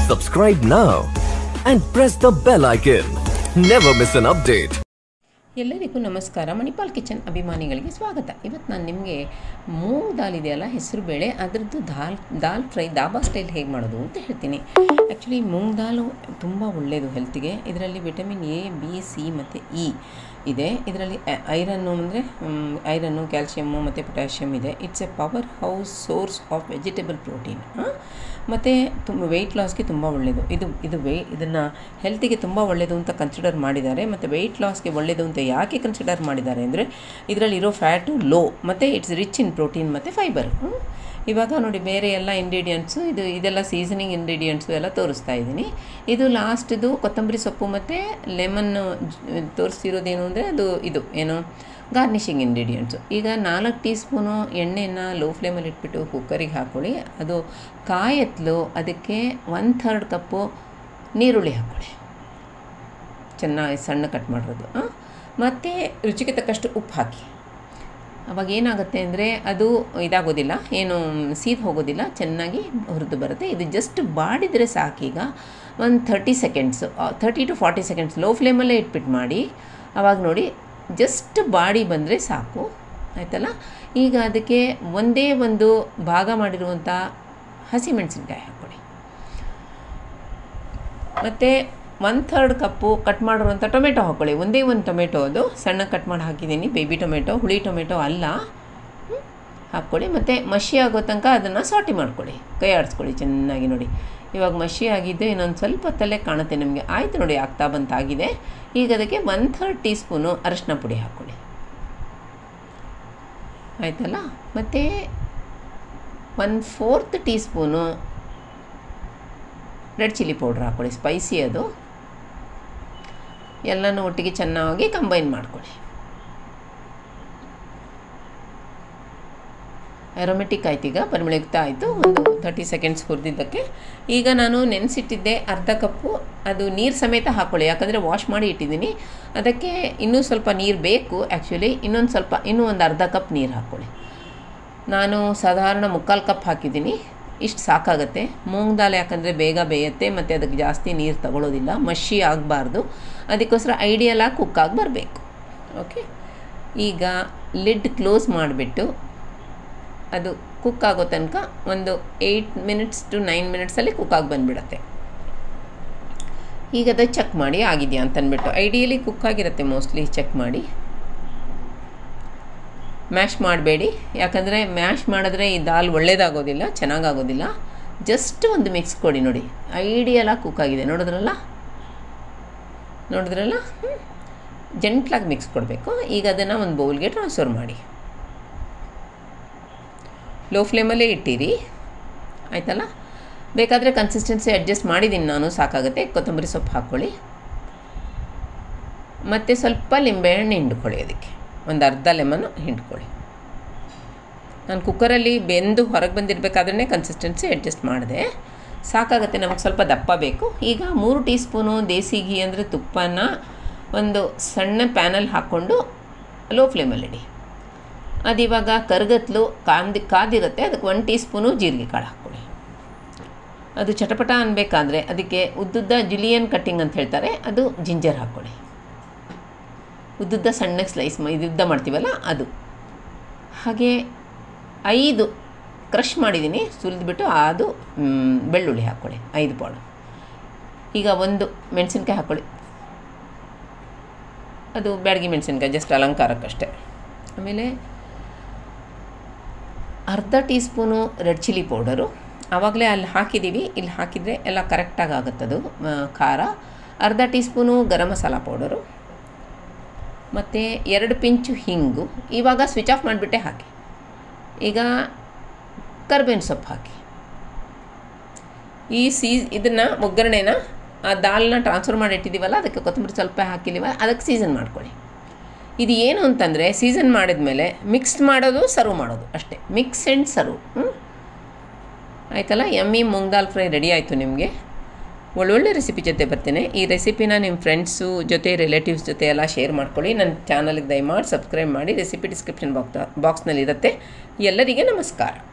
Subscribe now and press the bell icon. Never miss an update. ಎಲ್ಲರಿಗೂ ನಮಸ್ಕಾರ Manipal kitchen ಅಭಿಮಾನಿಗಳಿಗೆ ಸ್ವಾಗತ ಇವತ್ತು ನಾನು ನಿಮಗೆ ಮೂಗ್ ದಾಲ್ ಇದೆಯಲ್ಲ ಹೆಸರು ಬೇಳೆ ಅದರದ್ದು ದಾಲ್ ದಾಲ್ ಫ್ರೈ ದಾಬಾ ಸ್ಟೈಲ್ ಹೇಗೆ ಮಾಡೋದು ಅಂತ ಹೇಳ್ತೀನಿ ಆ್ಯಕ್ಚುಲಿ ಮೂಗ್ ದಾಲು ತುಂಬ ಒಳ್ಳೆಯದು ಹೆಲ್ತಿಗೆ ಇದರಲ್ಲಿ ವಿಟಮಿನ್ ಎ ಬಿ ಸಿ ಮತ್ತು ಇ ಇದೆ ಇದರಲ್ಲಿ ಐರನ್ನು ಅಂದರೆ ಐರನ್ನು ಕ್ಯಾಲ್ಶಿಯಮ್ಮು ಮತ್ತು ಪೊಟ್ಯಾಷಿಯಮ್ ಇದೆ it's a power house source of vegetable protein ಮತ್ತು ತುಂಬ ವೆಯ್ಟ್ ಲಾಸ್ಗೆ ತುಂಬ ಒಳ್ಳೆಯದು ಇದು ಇದು ವೇ ಇದನ್ನು ಹೆಲ್ತಿಗೆ ತುಂಬ ಒಳ್ಳೆಯದು ಅಂತ ಕನ್ಸಿಡರ್ ಮಾಡಿದ್ದಾರೆ ಮತ್ತು ವೆಯ್ಟ್ ಲಾಸ್ಗೆ ಒಳ್ಳೆಯದು ಅಂತ ಯಾಕೆ ಕನ್ಸಿಡರ್ ಮಾಡಿದ್ದಾರೆ ಅಂದರೆ ಇದರಲ್ಲಿರೋ ಫ್ಯಾಟು ಲೋ ಮತ್ತು ಇಟ್ಸ್ ರಿಚ್ ಇನ್ ಪ್ರೋಟೀನ್ ಮತ್ತು ಫೈಬರ್ ಇವಾಗ ನೋಡಿ ಬೇರೆ ಎಲ್ಲ ಇಂಗ್ರೀಡಿಯೆಂಟ್ಸು ಇದು ಇದೆಲ್ಲ ಸೀಸನಿಂಗ್ ಇಂಗ್ರೀಡಿಯೆಂಟ್ಸು ಎಲ್ಲ ತೋರಿಸ್ತಾ ಇದ್ದೀನಿ ಇದು ಲಾಸ್ಟ್ದು ಕೊತ್ತಂಬರಿ ಸೊಪ್ಪು ಮತ್ತು ಲೆಮನ್ ತೋರಿಸ್ತಿರೋದೇನು ಅಂದರೆ ಅದು ಇದು ಏನು ಗಾರ್ನಿಷಿಂಗ್ ಇಂಗ್ರೀಡಿಯೆಂಟ್ಸು ಈಗ ನಾಲ್ಕು ಟೀ ಸ್ಪೂನು ಎಣ್ಣೆನ ಲೋ ಫ್ಲೇಮಲ್ಲಿ ಇಟ್ಬಿಟ್ಟು ಕುಕ್ಕರಿಗೆ ಹಾಕ್ಕೊಳ್ಳಿ ಅದು ಕಾಯತ್ಲು ಅದಕ್ಕೆ ಒನ್ ಥರ್ಡ್ ಕಪ್ಪು ನೀರುಳ್ಳಿ ಹಾಕ್ಕೊಳ್ಳಿ ಚೆನ್ನಾಗಿ ಸಣ್ಣ ಕಟ್ ಮಾಡಿರೋದು ಮತ್ತು ರುಚಿಗೆ ತಕ್ಕಷ್ಟು ಉಪ್ಪು ಹಾಕಿ ಅವಾಗ ಏನಾಗುತ್ತೆ ಅಂದರೆ ಅದು ಇದಾಗೋದಿಲ್ಲ ಏನು ಸೀದ್ ಹೋಗೋದಿಲ್ಲ ಚೆನ್ನಾಗಿ ಹುರಿದು ಬರುತ್ತೆ ಇದು ಜಸ್ಟ್ ಬಾಡಿದರೆ ಸಾಕೀಗ ಒಂದು thirty seconds thirty to forty seconds low ಫ್ಲೇಮಲ್ಲೇ ಇಟ್ಬಿಟ್ಟು ಮಾಡಿ ಅವಾಗ ನೋಡಿ ಜಸ್ಟ್ ಬಾಡಿ ಬಂದರೆ ಸಾಕು ಆಯಿತಲ್ಲ ಈಗ ಅದಕ್ಕೆ ಒಂದೇ ಒಂದು ಭಾಗ ಮಾಡಿರುವಂಥ ಹಸಿಮೆಣಸಿನ್ಕಾಯಿ ಹಾಕ್ಕೊಳ್ಳಿ ಮತ್ತು ಒನ್ ಥರ್ಡ್ ಕಪ್ಪು ಕಟ್ ಮಾಡಿರುವಂಥ ಟೊಮೆಟೊ ಹಾಕ್ಕೊಳ್ಳಿ ಒಂದೇ ಒಂದು ಟೊಮೆಟೊ ಅದು ಸಣ್ಣ ಕಟ್ ಮಾಡಿ ಹಾಕಿದ್ದೀನಿ ಬೇಬಿ ಟೊಮೆಟೊ ಹುಳಿ ಟೊಮೆಟೊ ಅಲ್ಲ ಹಾಕ್ಕೊಳ್ಳಿ ಮತ್ತು ಮಷಿ ಆಗೋ ತನಕ ಅದನ್ನು ಸಾಟಿ ಮಾಡ್ಕೊಳ್ಳಿ ಕೈ ಆಡಿಸ್ಕೊಳ್ಳಿ ಚೆನ್ನಾಗಿ ನೋಡಿ ಇವಾಗ ಮಷಿ ಆಗಿದ್ದು ಇನ್ನೊಂದು ಸ್ವಲ್ಪ ಹೊತ್ತಲ್ಲೇ ಕಾಣುತ್ತೆ ನಿಮಗೆ ಆಯಿತು ನೋಡಿ ಆಗ್ತಾ ಬಂತಾಗಿದೆ ಈಗ ಅದಕ್ಕೆ ಒನ್ ಥರ್ಡ್ ಟೀ ಸ್ಪೂನು ಅರಶಿನ ಪುಡಿ ಹಾಕ್ಕೊಳ್ಳಿ ಆಯಿತಲ್ಲ ಮತ್ತು one fourth teaspoon red chilli powder ಹಾಕ್ಕೊಳ್ಳಿ ಸ್ಪೈಸಿ ಅದು ಎಲ್ಲನೂ ಒಟ್ಟಿಗೆ ಚೆನ್ನಾಗಿ ಕಂಬೈನ್ ಮಾಡ್ಕೊಳ್ಳಿ ಆ್ಯರೋಮೆಟಿಕ್ ಆಯ್ತು ಈಗ ಪರಿಮಳಯುಕ್ತ ಆಯಿತು ಒಂದು ತರ್ಟಿ ಸೆಕೆಂಡ್ಸ್ ಹುರಿದಿದ್ದಕ್ಕೆ ಈಗ ನಾನು ನೆನೆಸಿಟ್ಟಿದ್ದೆ ಅರ್ಧ ಕಪ್ಪು ಅದು ನೀರು ಸಮೇತ ಹಾಕ್ಕೊಳ್ಳಿ ಯಾಕಂದರೆ ವಾಶ್ ಮಾಡಿ ಇಟ್ಟಿದ್ದೀನಿ ಅದಕ್ಕೆ ಇನ್ನೂ ಸ್ವಲ್ಪ ನೀರು ಬೇಕು ಆ್ಯಕ್ಚುಲಿ ಇನ್ನೊಂದು ಸ್ವಲ್ಪ ಇನ್ನೂ ಒಂದು ಅರ್ಧ ಕಪ್ ನೀರು ಹಾಕ್ಕೊಳ್ಳಿ ನಾನು ಸಾಧಾರಣ ಮುಕ್ಕಾಲು ಕಪ್ ಹಾಕಿದ್ದೀನಿ ಇಷ್ಟು ಸಾಕಾಗತ್ತೆ ಮೂಂಗ್ ದಾಲ್ ಯಾಕಂದರೆ ಬೇಗ ಬೇಯುತ್ತೆ ಮತ್ತು ಅದಕ್ಕೆ ಜಾಸ್ತಿ ನೀರು ತಗೊಳ್ಳೋದಿಲ್ಲ ಮಷಿ ಆಗಬಾರ್ದು ಅದಕ್ಕೋಸ್ಕರ ಐಡಿಯಲಾಗಿ ಕುಕ್ಕಾಗಿ ಬರಬೇಕು ಓಕೆ ಈಗ ಲಿಡ್ ಕ್ಲೋಸ್ ಮಾಡಿಬಿಟ್ಟು ಅದು ಕುಕ್ ಆಗೋ ತನಕ ಒಂದು ಏಯ್ಟ್ ಮಿನಿಟ್ಸ್ ಟು ನೈನ್ ಮಿನಿಟ್ಸಲ್ಲಿ ಕುಕ್ಕಾಗಿ ಬಂದುಬಿಡತ್ತೆ ಈಗ ಅದು ಚೆಕ್ ಮಾಡಿ ಆಗಿದೆಯಾ ಅಂತ ಅಂದ್ಬಿಟ್ಟು ಐಡಿಯಲಿ ಕುಕ್ ಆಗಿರುತ್ತೆ ಮೋಸ್ಟ್ಲಿ ಚೆಕ್ ಮಾಡಿ ಮ್ಯಾಶ್ ಮಾಡಬೇಡಿ ಯಾಕಂದರೆ ಮ್ಯಾಶ್ ಮಾಡಿದ್ರೆ ಈ ದಾಲ್ ಒಳ್ಳೇದಾಗೋದಿಲ್ಲ ಚೆನ್ನಾಗಾಗೋದಿಲ್ಲ ಜಸ್ಟ್ ಒಂದು ಮಿಕ್ಸ್ ಕೊಡಿ ನೋಡಿ ಐಡಿಯಲಾಗಿ ಕುಕ್ ಆಗಿದೆ ನೋಡಿದ್ರಲ್ಲ ನೋಡಿದ್ರಲ್ಲ ಜೆಂಟ್ಲಾಗಿ ಮಿಕ್ಸ್ ಕೊಡಬೇಕು ಈಗ ಅದನ್ನು ಒಂದು ಬೌಲ್ಗೆ ಟ್ರಾನ್ಸ್ಫರ್ ಮಾಡಿ ಲೋ ಫ್ಲೇಮಲ್ಲೇ ಇಟ್ಟಿರಿ ಆಯಿತಲ್ಲ ಬೇಕಾದರೆ ಕನ್ಸಿಸ್ಟೆನ್ಸಿ ಅಡ್ಜಸ್ಟ್ ಮಾಡಿದ್ದೀನಿ ನಾನು ಸಾಕಾಗುತ್ತೆ ಕೊತ್ತಂಬರಿ ಸೊಪ್ಪು ಹಾಕ್ಕೊಳ್ಳಿ ಮತ್ತು ಸ್ವಲ್ಪ ಲಿಂಬೆಹಣ್ಣು ಹಿಂಡ್ಕೊಳ್ಳಿ ಅದಕ್ಕೆ ಒಂದು ಅರ್ಧ ಲೆಮನ್ನು ಹಿಂಡ್ಕೊಳ್ಳಿ ನಾನು ಕುಕ್ಕರಲ್ಲಿ ಬೆಂದು ಹೊರಗೆ ಬಂದಿರಬೇಕಾದ್ರೆ ಕನ್ಸಿಸ್ಟೆನ್ಸಿ ಅಡ್ಜಸ್ಟ್ ಮಾಡಿದೆ ಸಾಕಾಗುತ್ತೆ ನಮಗೆ ಸ್ವಲ್ಪ ದಪ್ಪ ಬೇಕು ಈಗ ಮೂರು ಟೀ ಸ್ಪೂನು ದೇಸಿ ಘೀ ಅಂದರೆ ತುಪ್ಪನ ಒಂದು ಸಣ್ಣ ಪ್ಯಾನಲ್ಲಿ ಹಾಕ್ಕೊಂಡು ಲೋ ಫ್ಲೇಮಲ್ಲಿಡಿ ಅದಿವಾಗ ಕರ್ಗತ್ಲು ಕಾಂದಿ ಕಾದಿರುತ್ತೆ ಅದಕ್ಕೆ ಒನ್ ಟೀ ಸ್ಪೂನು ಜೀರಿಗೆ ಕಾಳು ಹಾಕ್ಕೊಳ್ಳಿ ಅದು ಚಟಪಟ ಅನ್ಬೇಕಾದ್ರೆ ಅದಕ್ಕೆ ಉದ್ದುದ್ದ ಜುಲಿಯನ್ ಕಟ್ಟಿಂಗ್ ಅಂತ ಹೇಳ್ತಾರೆ ಅದು ಜಿಂಜರ್ ಹಾಕ್ಕೊಳ್ಳಿ ಉದ್ದುದ್ದ ಸಣ್ಣಗೆ ಸ್ಲೈಸ್ ಇದುದ್ದ ಮಾಡ್ತೀವಲ್ಲ ಅದು ಹಾಗೆ ಐದು ಕ್ರಷ್ ಮಾಡಿದ್ದೀನಿ ಸುಲಿದ್ಬಿಟ್ಟು ಅದು ಬೆಳ್ಳುಳ್ಳಿ ಹಾಕ್ಕೊಳ್ಳಿ ಐದು ಪಾಡು ಈಗ ಒಂದು ಮೆಣಸಿನ್ಕಾಯಿ ಹಾಕ್ಕೊಳ್ಳಿ ಅದು ಬ್ಯಾಡಗಿ ಮೆಣಸಿನ್ಕಾಯಿ ಜಸ್ಟ್ ಅಲಂಕಾರಕ್ಕಷ್ಟೇ ಆಮೇಲೆ ಅರ್ಧ teaspoon red chilli powder ಆವಾಗಲೇ ಅಲ್ಲಿ ಹಾಕಿದ್ದೀವಿ ಇಲ್ಲಿ ಹಾಕಿದರೆ ಎಲ್ಲ ಕರೆಕ್ಟಾಗಿ ಆಗುತ್ತದು ಖಾರ ಅರ್ಧ teaspoon garam masala powder ಮತ್ತು ಎರಡು ಪಿಂಚು ಹಿಂಗು ಇವಾಗ ಸ್ವಿಚ್ ಆಫ್ ಮಾಡಿಬಿಟ್ಟೆ ಹಾಕಿ ಈಗ ಕರ್ಬೇವಿನ ಸೊಪ್ಪು ಹಾಕಿ ಈ ಸೀ ಇದನ್ನು ಒಗ್ಗರಣೆನ ಆ ದಾಲ್ನ ಟ್ರಾನ್ಸ್ಫರ್ ಮಾಡಿ ಇಟ್ಟಿದ್ದೀವಲ್ಲ ಅದಕ್ಕೆ ಕೊತ್ತಂಬರಿ ಸ್ವಲ್ಪ ಹಾಕಿದ್ದೀವ ಅದಕ್ಕೆ ಸೀಸನ್ ಮಾಡ್ಕೊಳ್ಳಿ ಇದು ಏನು ಅಂತಂದರೆ ಸೀಸನ್ ಮಾಡಿದ್ಮೇಲೆ ಮಿಕ್ಸ್ಡ್ ಮಾಡೋದು ಸರ್ವ್ ಮಾಡೋದು ಅಷ್ಟೇ ಮಿಕ್ಸ್ ಆ್ಯಂಡ್ ಸರ್ವ್ ಆಯಿತಲ್ಲ ಎಮ್ಮಿ ಮೂಂಗ್ ದಾಲ್ ಫ್ರೈ ರೆಡಿ ಆಯಿತು ನಿಮಗೆ ಒಳ್ಳೊಳ್ಳೆ ರೆಸಿಪಿ ಜೊತೆ ಬರ್ತೀನಿ ಈ ರೆಸಿಪಿನ ನಿಮ್ಮ ಫ್ರೆಂಡ್ಸು ಜೊತೆ ರಿಲೇಟಿವ್ಸ್ ಜೊತೆ ಎಲ್ಲ ಶೇರ್ ಮಾಡ್ಕೊಳ್ಳಿ ನನ್ನ ಚಾನಲ್ಗೆ ದಯಮಾಡಿ ಸಬ್ಸ್ಕ್ರೈಬ್ ಮಾಡಿ ರೆಸಿಪಿ ಡಿಸ್ಕ್ರಿಪ್ಷನ್ ಬಾಕ್ಸ್ ಬಾಕ್ಸ್ನಲ್ಲಿ ಇರುತ್ತೆ ಎಲ್ಲರಿಗೆ ನಮಸ್ಕಾರ